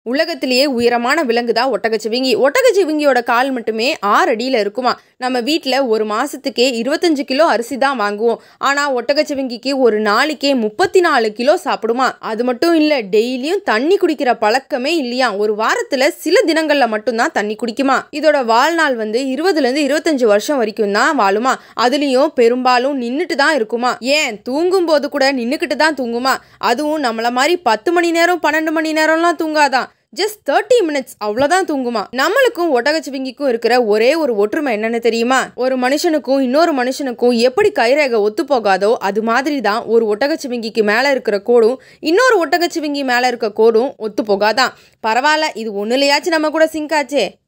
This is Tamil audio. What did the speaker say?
உலகத்திலேயே உயரமான விலங்கு தான் ஒட்டகச்சிவிங்கி ஒட்டகச்சிவிங்கியோட கால் மட்டுமே ஆறு அடியில் இருக்குமா நம்ம வீட்டில் ஒரு மாதத்துக்கே இருபத்தஞ்சு கிலோ அரிசி தான் வாங்குவோம் ஆனால் ஒட்டகச்சிவிங்கிக்கு ஒரு நாளைக்கே முப்பத்தி நாலு கிலோ சாப்பிடுமா அது மட்டும் இல்லை டெய்லியும் தண்ணி குடிக்கிற பழக்கமே இல்லையா ஒரு வாரத்தில் சில தினங்களில் மட்டும்தான் தண்ணி குடிக்குமா இதோட வாழ்நாள் வந்து இருபதுலேருந்து இருபத்தஞ்சு வருஷம் வரைக்கும் தான் வாழுமா அதுலேயும் பெரும்பாலும் நின்றுட்டு தான் இருக்குமா ஏன் தூங்கும் போது கூட நின்றுக்கிட்டு தான் தூங்குமா அதுவும் நம்மள மாதிரி பத்து மணி நேரம் பன்னெண்டு மணி நேரம்லாம் தூங்காதான் ஜஸ்ட் தேர்ட்டி மினிட்ஸ் அவ்வளோதான் தூங்குமா நம்மளுக்கும் ஒட்டகச்சிவிங்கிக்கும் இருக்கிற ஒரே ஒரு ஒற்றுமை என்னன்னு தெரியுமா ஒரு மனுஷனுக்கும் இன்னொரு மனுஷனுக்கும் எப்படி கைரேகை ஒத்து போகாதோ அது மாதிரி தான் ஒரு ஒட்டகச்சிவிங்கிக்கு மேலே இருக்கிற கோடும் இன்னொரு ஒட்டகச்சிவிங்கி மேலே இருக்க கோடும் ஒத்து போகாதான் பரவாயில்ல இது ஒன்றுலையாச்சும் நம்ம கூட சிங்க் ஆச்சே